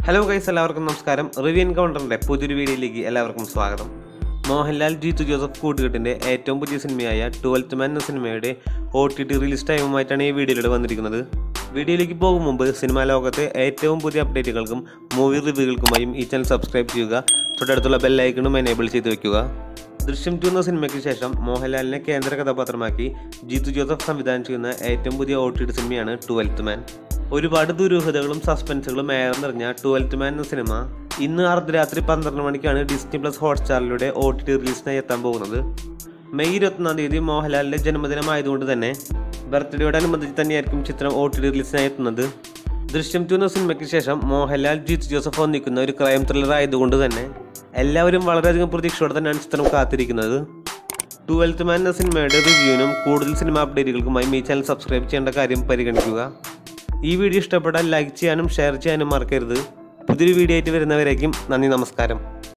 hello guys എല്ലാവർക്കും നമസ്കാരം review എൻകൗണ്ടറിന്റെ പുതിയൊരു വീഡിയോയിലേക്ക് എല്ലാവർക്കും സ്വാഗതം മോഹൻലാൽ ജീത്തു ജോസഫ് കൂട്ടുകെട്ടിന്റെ ഏറ്റവും പുതിയ സിനിമയായ ട്വൽത്ത് മാൻ എന്ന സിനിമയുടെ ഒ ടി ടി റിലീസ് ടൈമുമായിട്ടാണ് ഈ വീഡിയോയിലൂടെ വന്നിരിക്കുന്നത് വീഡിയോയിലേക്ക് പോകും മുമ്പ് സിനിമാ ലോകത്തെ ഏറ്റവും പുതിയ അപ്ഡേറ്റുകൾക്കും മൂവി റിവ്യൂകൾക്കുമായും ഈ ചാനൽ സബ്സ്ക്രൈബ് ചെയ്യുക തൊട്ടടുത്തുള്ള ബെല്ലൈക്കണും എനേബിൾ ചെയ്ത് വെക്കുക ദൃശ്യം ടു എന്ന സിനിമയ്ക്ക് ശേഷം മോഹൻലാലിനെ കേന്ദ്ര കഥാപാത്രമാക്കി ജീത്തു ജോസഫ് സംവിധാനം ചെയ്യുന്ന ഏറ്റവും പുതിയ ഒ ടി ടി സിനിമയാണ് ട്വൽത്ത് മാൻ ഒരുപാട് ദുരൂഹതകളും സസ്പെൻസുകളും ഏറെ നിറഞ്ഞ ട്വൽത്ത് മാൻ എന്ന സിനിമ ഇന്ന് അർദ്ധരാത്രി പന്ത്രണ്ട് മണിക്കാണ് ഡിസ്നി പ്ലസ് ഹോട്ട്സ്റ്റാറിലൂടെ ഒ ടി ടി റിലീസിനായി എത്താൻ പോകുന്നത് മെയ് ഇരുപത്തൊന്നാം തീയതി മോഹൻലാലിന്റെ ജന്മദിനമായതുകൊണ്ട് തന്നെ ബർത്ത്ഡേയോടനുബന്ധിച്ച് തന്നെയായിരിക്കും ചിത്രം ഒ ടി ടി റിലീസിനായി എത്തുന്നത് ദൃശ്യം ടു എന്ന സിനിമയ്ക്ക് ശേഷം മോഹൻലാൽ ജിത്ത് ജോസഫ് ഒന്നിക്കുന്ന ഒരു ക്രൈം ത്രില്ലർ ആയതുകൊണ്ട് തന്നെ എല്ലാവരും വളരെയധികം പ്രതീക്ഷയോടെ തന്നെയാണ് ചിത്രം കാത്തിരിക്കുന്നത് ട്വൽത്ത് മാൻ എന്ന സിനിമയുടെ റിവ്യൂവിനും കൂടുതൽ സിനിമ അപ്ഡേറ്റുകൾക്കുമായി ഈ ചാനൽ സബ്സ്ക്രൈബ് ചെയ്യേണ്ട കാര്യം പരിഗണിക്കുക ഈ വീഡിയോ ഇഷ്ടപ്പെട്ടാൽ ലൈക്ക് ചെയ്യാനും ഷെയർ ചെയ്യാനും മറക്കരുത് പുതിയൊരു വീഡിയോ ആയിട്ട് വരുന്നവരേക്കും നന്ദി നമസ്കാരം